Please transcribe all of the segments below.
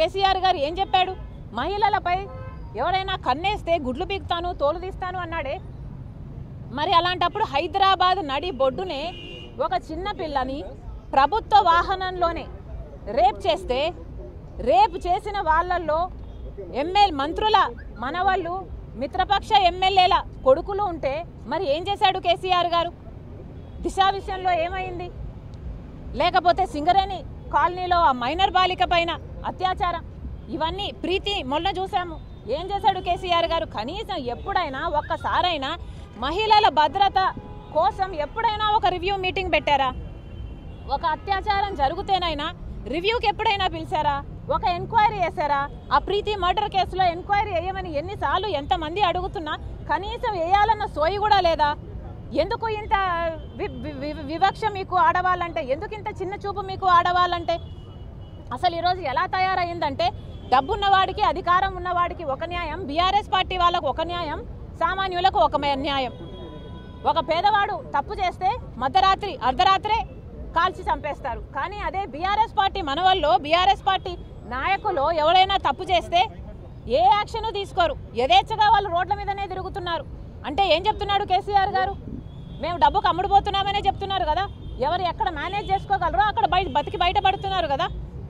కేసీఆర్ గారు ఏం చెప్పాడు మహిళలపై ఎవరైనా కన్నేస్తే గుడ్లు పీకుతాను తోలు తీస్తాను అన్నాడే మరి అలాంటప్పుడు హైదరాబాద్ నడి బొడ్డునే ఒక చిన్న పిల్లని ప్రభుత్వ వాహనంలోనే రేప్ చేస్తే రేప్ చేసిన వాళ్ళల్లో ఎమ్మెల్యే మంత్రుల మనవాళ్ళు మిత్రపక్ష ఎమ్మెల్యేల కొడుకులు ఉంటే మరి ఏం చేశాడు కేసీఆర్ గారు దిశ విషయంలో ఏమైంది లేకపోతే సింగరేణి కాలనీలో ఆ మైనర్ బాలిక పైన అత్యాచారం ఇవన్నీ ప్రీతి మొన్న చూసాము ఏం చేశాడు కేసీఆర్ గారు కనీసం ఎప్పుడైనా ఒక్కసారైనా మహిళల భద్రత కోసం ఎప్పుడైనా ఒక రివ్యూ మీటింగ్ పెట్టారా ఒక అత్యాచారం జరిగితేనైనా రివ్యూకి ఎప్పుడైనా పిలిచారా ఒక ఎంక్వైరీ చేశారా ఆ ప్రీతి మర్డర్ కేసులో ఎంక్వైరీ వేయమని ఎన్నిసార్లు ఎంతమంది అడుగుతున్నా కనీసం వేయాలన్న సోయి కూడా లేదా ఎందుకు ఇంత వి- వి- వి- వివక్ష మీకు ఆడవాళ్ళంటే ఎందుకు ఇంత చిన్న చూపు మీకు ఆడవాళ్ళంటే అసలు ఈరోజు ఎలా తయారైందంటే డబ్బున్నవాడికి అధికారం ఉన్నవాడికి ఒక న్యాయం బీఆర్ఎస్ పార్టీ వాళ్ళకు ఒక న్యాయం సామాన్యులకు ఒక మే- న్యాయం ఒక పేదవాడు తప్పు చేస్తే మధ్యరాత్రి అర్ధరాత్రే కాల్చి చంపేస్తారు కానీ అదే బీఆర్ఎస్ పార్టీ మనవల్లో బీఆర్ఎస్ పార్టీ నాయకులు ఎవరైనా తప్పు చేస్తే ఏ యాక్షన్ తీసుకోరు యథేచ్ఛగా వాళ్ళు రోడ్ల మీదనే తిరుగుతున్నారు అంటే ఏం చెప్తున్నాడు కేసీఆర్ గారు మేము డబ్బుకు అమ్ముడుపోతున్నామనే చెప్తున్నారు కదా ఎవరు ఎక్కడ మేనేజ్ చేసుకోగలరో అక్కడ బయట బతికి బయటపడుతున్నారు కదా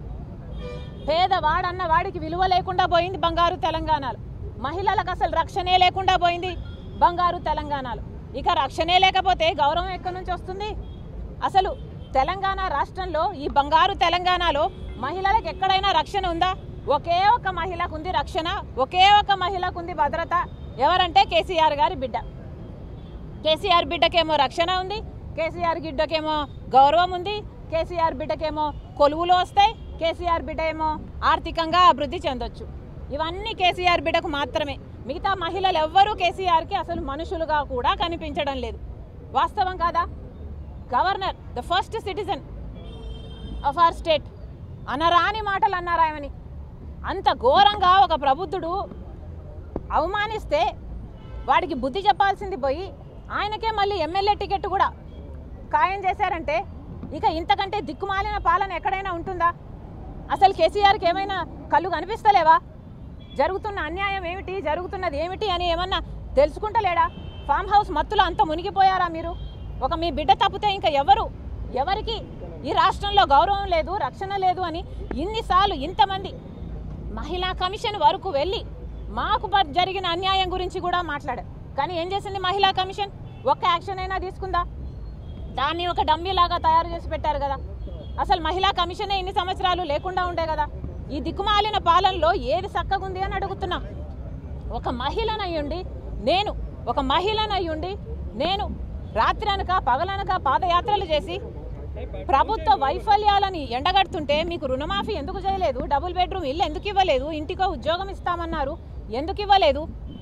పేదవాడన్న వాడికి విలువ లేకుండా పోయింది బంగారు తెలంగాణలో మహిళలకు అసలు రక్షణే లేకుండా పోయింది బంగారు తెలంగాణలో ఇక రక్షణే లేకపోతే గౌరవం ఎక్కడి నుంచి వస్తుంది అసలు తెలంగాణ రాష్ట్రంలో ఈ బంగారు తెలంగాణలో మహిళలకు ఎక్కడైనా రక్షణ ఉందా ఒకే ఒక మహిళకు ఉంది రక్షణ ఒకే ఒక మహిళకు ఉంది భద్రత ఎవరంటే కేసీఆర్ గారి బిడ్డ కేసీఆర్ బిడ్డకేమో రక్షణ ఉంది కేసీఆర్ బిడ్డకేమో గౌరవం ఉంది కేసీఆర్ బిడ్డకేమో కొలువులు వస్తాయి కేసీఆర్ బిడ్డ ఏమో ఆర్థికంగా అభివృద్ధి చెందొచ్చు ఇవన్నీ కేసీఆర్ బిడ్డకు మాత్రమే మిగతా మహిళలు ఎవ్వరూ కేసీఆర్కి అసలు మనుషులుగా కూడా కనిపించడం లేదు వాస్తవం కాదా governor the first citizen of our state అనరాని మాటలు అన్నారు ఆయనని అంత ఘోరంగా ఒక ప్రబుద్ధుడు అవమానిస్తే వాడికి బుద్ధి చెప్పాల్సింది పోయి ఆయనకే మళ్ళీ ఎమ్మెల్యే టికెట్ కూడా ఖాయం చేశారంటే ఇక ఇంతకంటే దిక్కుమాలిన పాలన ఎక్కడైనా ఉంటుందా అసలు కేసీఆర్కి ఏమైనా కళ్ళు కనిపిస్తలేవా జరుగుతున్న అన్యాయం ఏమిటి జరుగుతున్నది ఏమిటి అని ఏమన్నా తెలుసుకుంటలేడా ఫామ్ హౌస్ మత్తులో అంత మునిగిపోయారా మీరు ఒక మీ బిడ్డ తప్పితే ఇంకా ఎవరు ఎవరికి ఈ రాష్ట్రంలో గౌరవం లేదు రక్షణ లేదు అని ఇన్నిసార్లు ఇంతమంది మహిళా కమిషన్ వరకు వెళ్ళి మాకు ప- జరిగిన అన్యాయం గురించి కూడా మాట్లాడారు కానీ ఏం చేసింది మహిళా కమిషన్ ఒక్క యాక్షన్ అయినా తీసుకుందా దాన్ని ఒక డమ్మీ లాగా తయారు చేసి పెట్టారు కదా అసలు మహిళా కమిషనే ఇన్ని సంవత్సరాలు లేకుండా ఉండే కదా ఈ దిక్కుమాలిన పాలనలో ఏది చక్కగుంది అని అడుగుతున్నా ఒక మహిళనయ్యుండి నేను ఒక మహిళనయ్యుండి నేను రాత్రి అనక పగలనక పాదయాత్రలు చేసి ప్రభుత్వ వైఫల్యాలని ఎండగడుతుంటే మీకు రుణమాఫీ ఎందుకు చేయలేదు డబుల్ బెడ్రూమ్ ఇల్లు ఎందుకు ఇవ్వలేదు ఇంటికో ఉద్యోగం ఇస్తామన్నారు ఎందుకు ఇవ్వలేదు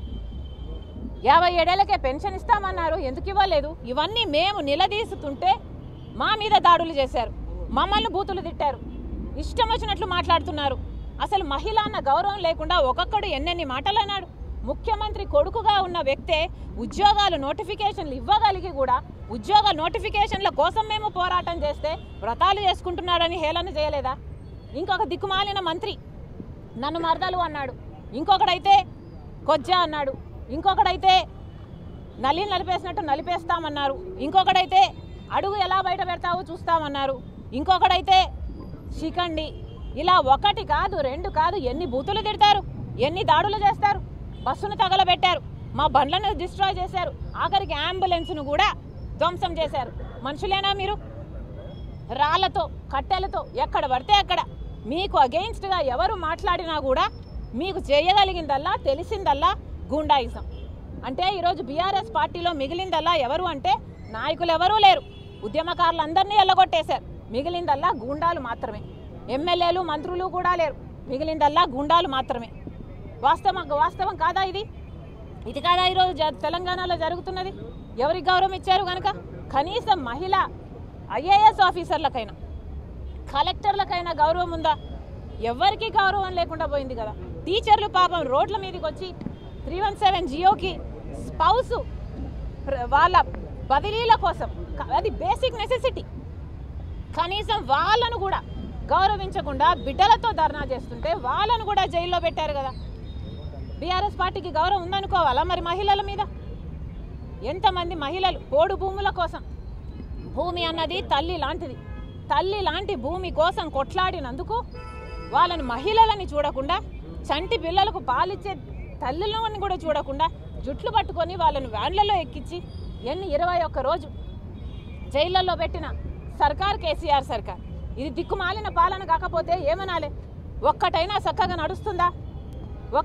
యాభై ఏడేళ్లకే పెన్షన్ ఇస్తామన్నారు ఎందుకు ఇవ్వలేదు ఇవన్నీ మేము నిలదీస్తుంటే మా మీద దాడులు చేశారు మమ్మల్ని బూతులు తిట్టారు ఇష్టం వచ్చినట్లు మాట్లాడుతున్నారు అసలు మహిళ అన్న గౌరవం లేకుండా ఒక్కొక్కడు ఎన్నెన్ని మాటలు అన్నాడు ముఖ్యమంత్రి కొడుకుగా ఉన్న వ్యక్తే ఉద్యోగాలు నోటిఫికేషన్లు ఇవ్వగలిగి కూడా ఉద్యోగ నోటిఫికేషన్ల కోసం మేము పోరాటం చేస్తే వ్రతాలు చేసుకుంటున్నాడని హేళన చేయలేదా ఇంకొక దిక్కుమాలిన మంత్రి నన్ను మరదలు అన్నాడు ఇంకొకడైతే కొజ్జా అన్నాడు ఇంకొకడైతే నల్లి నలిపేసినట్టు నలిపేస్తామన్నారు ఇంకొకడైతే అడుగు ఎలా బయట పెడతావో చూస్తామన్నారు ఇంకొకడైతే శిఖండి ఇలా ఒకటి కాదు రెండు కాదు ఎన్ని బూతులు తిడతారు ఎన్ని దాడులు చేస్తారు బస్సును తగలబెట్టారు మా బండ్లను డిస్ట్రాయ్ చేశారు ఆఖరికి అంబులెన్స్ను కూడా ధ్వంసం చేశారు మనుషులేనా మీరు రాళ్లతో కట్టెలతో ఎక్కడ పడితే అక్కడ మీకు అగెయిన్స్ట్గా ఎవరు మాట్లాడినా కూడా మీకు చేయగలిగిందల్లా తెలిసిందల్లా గూండాయిజం అంటే ఈరోజు బీఆర్ఎస్ పార్టీలో మిగిలిందల్లా ఎవరు అంటే నాయకులు ఎవరూ లేరు ఉద్యమకారులందరినీ ఎల్లగొట్టేశారు మిగిలిందల్లా గూండాలు మాత్రమే ఎమ్మెల్యేలు మంత్రులు కూడా లేరు మిగిలిందల్లా గూండాలు మాత్రమే వాస్తవం వాస్తవం కాదా ఇది ఇది కాదా ఈరోజు జ- తెలంగాణలో జరుగుతున్నది ఎవరికి గౌరవం ఇచ్చారు కనుక కనీసం మహిళ ఐఏఎస్ ఆఫీసర్లకైనా కలెక్టర్లకైనా గౌరవం ఉందా ఎవరికి గౌరవం లేకుండా పోయింది కదా టీచర్లు పాపం రోడ్ల మీదకి వచ్చి త్రీ వన్ సెవెన్ జియోకి స్పౌస్ వాళ్ళ బదిలీల కోసం క- అది బేసిక్ నెసెసిటీ కనీసం వాళ్ళను కూడా గౌరవించకుండా బిడ్డలతో ధర్నా చేస్తుంటే వాళ్ళను కూడా జైల్లో పెట్టారు కదా బీఆర్ఎస్ పార్టీకి గౌరవం ఉందనుకోవాలా మరి మహిళల మీద ఎంతమంది మహిళలు పోడు భూముల కోసం భూమి అన్నది తల్లి లాంటిది తల్లి లాంటి భూమి కోసం కొట్లాడినందుకు వాళ్ళని మహిళలని చూడకుండా చంటి పిల్లలకు పాలిచ్చే తల్లులను కూడా చూడకుండా జుట్లు పట్టుకొని వాళ్ళని వ్యాన్లలో ఎక్కించి ఎన్ని ఇరవై ఒక్క రోజు జైళ్ళల్లో పెట్టిన సర్కార్ కేసీఆర్ సర్కార్ ఇది దిక్కుమాలిన పాలన కాకపోతే ఏమనాలి ఒక్కటైనా చక్కగా నడుస్తుందా ఒక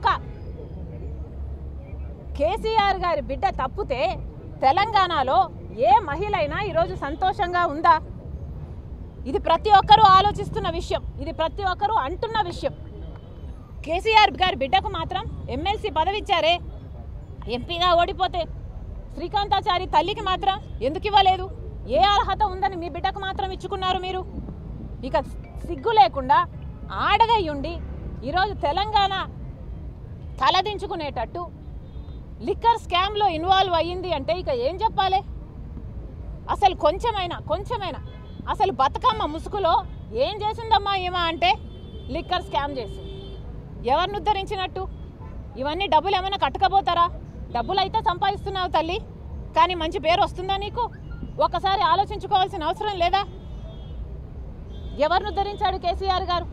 కేసీఆర్ గారి బిడ్డ తప్పితే తెలంగాణలో ఏ మహిళ అయినా ఈరోజు సంతోషంగా ఉందా ఇది ప్రతి ఒక్కరూ ఆలోచిస్తున్న విషయం ఇది ప్రతి ఒక్కరూ అంటున్న విషయం కేసీఆర్ గారి బిడ్డకు మాత్రం ఎమ్మెల్సీ పదవి ఇచ్చారే ఎంపీగా ఓడిపోతే శ్రీకాంతాచారి తల్లికి మాత్రం ఎందుకు ఇవ్వలేదు ఏ అర్హత ఉందని మీ బిడ్డకు మాత్రం ఇచ్చుకున్నారు మీరు ఇక సిగ్గు లేకుండా ఆడదై ఉండి ఈరోజు తెలంగాణ తలదించుకునేటట్టు లిక్కర్ స్కామ్లో ఇన్వాల్వ్ అయ్యింది అంటే ఇక ఏం చెప్పాలి అసలు కొంచెమైనా కొంచెమైనా అసలు బతుకమ్మ ముసుగులో ఏం చేసిందమ్మా ఏమా అంటే లిక్కర్ స్కామ్ చేసింది ఎవరిని ఉద్ధరించినట్టు ఇవన్నీ డబ్బులు ఏమైనా కట్టకపోతారా డబ్బులు అయితే సంపాదిస్తున్నావు తల్లి కానీ మంచి పేరు వస్తుందా నీకు ఒకసారి ఆలోచించుకోవాల్సిన అవసరం లేదా ఎవరిని ఉద్ధరించాడు కేసీఆర్ గారు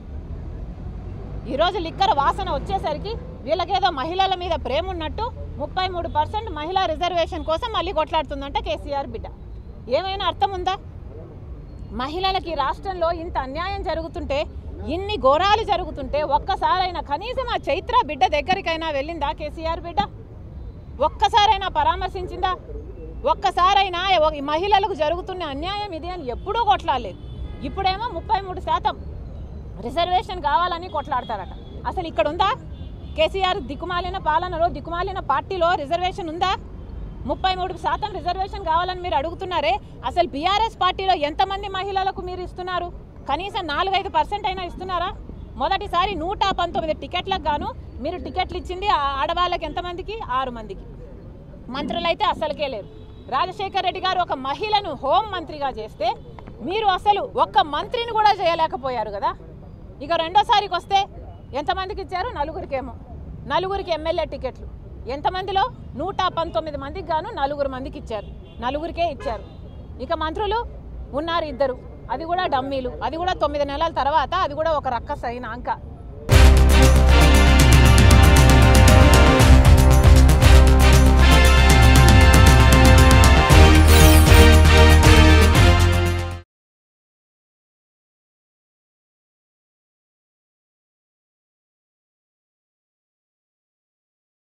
ఈరోజు లిక్కర్ వాసన వచ్చేసరికి వీళ్ళకేదో మహిళల మీద ప్రేమ ఉన్నట్టు ముప్పై మూడు పర్సెంట్ మహిళా రిజర్వేషన్ కోసం మళ్ళీ కొట్లాడుతుందంట కేసీఆర్ బిడ్డ ఏమైనా అర్థం ఉందా మహిళలకి ఈ రాష్ట్రంలో ఇంత అన్యాయం జరుగుతుంటే ఇన్ని ఘోరాలు జరుగుతుంటే ఒక్కసారైనా కనీసం ఆ చైత్ర బిడ్డ దగ్గరికైనా వెళ్ళిందా కేసీఆర్ బిడ్డ ఒక్కసారైనా పరామర్శించిందా ఒక్కసారైనా ఈ మహిళలకు జరుగుతున్న అన్యాయం ఇది అని ఎప్పుడూ కొట్లాడలేదు ఇప్పుడేమో ముప్పై మూడు శాతం రిజర్వేషన్ కావాలని కొట్లాడతారట అసలు ఇక్కడ ఉందా కేసీఆర్ దిక్కుమాలిన పాలనలో దిక్కుమాలిన పార్టీలో రిజర్వేషన్ ఉందా ముప్పై మూడు శాతం రిజర్వేషన్ కావాలని మీరు అడుగుతున్నారే అసలు బీఆర్ఎస్ పార్టీలో ఎంతమంది మహిళలకు మీరు ఇస్తున్నారు కనీసం నాలుగైదు పర్సెంట్ అయినా ఇస్తున్నారా మొదటిసారి నూట పంతొమ్మిది టికెట్లకు గాను మీరు టికెట్లు ఇచ్చింది ఆ ఆడవాళ్ళకి ఎంతమందికి ఆరు మందికి మంత్రులైతే అస్సలకే లేరు రాజశేఖర్ రెడ్డి గారు ఒక మహిళను హోం మంత్రిగా చేస్తే మీరు అసలు ఒక్క మంత్రిని కూడా చేయలేకపోయారు కదా ఇక రెండోసారికి వస్తే ఎంతమందికి ఇచ్చారు నలుగురికేమో నలుగురికి ఎమ్మెల్యే టికెట్లు ఎంతమందిలో నూట పంతొమ్మిది మందికి గాను నలుగురు మందికి ఇచ్చారు నలుగురికే ఇచ్చారు ఇక మంత్రులు ఉన్నారు ఇద్దరు అది కూడా డమ్మీలు అది కూడా తొమ్మిది నెలల తర్వాత అది కూడా ఒక రక్కస్ అయిన అంక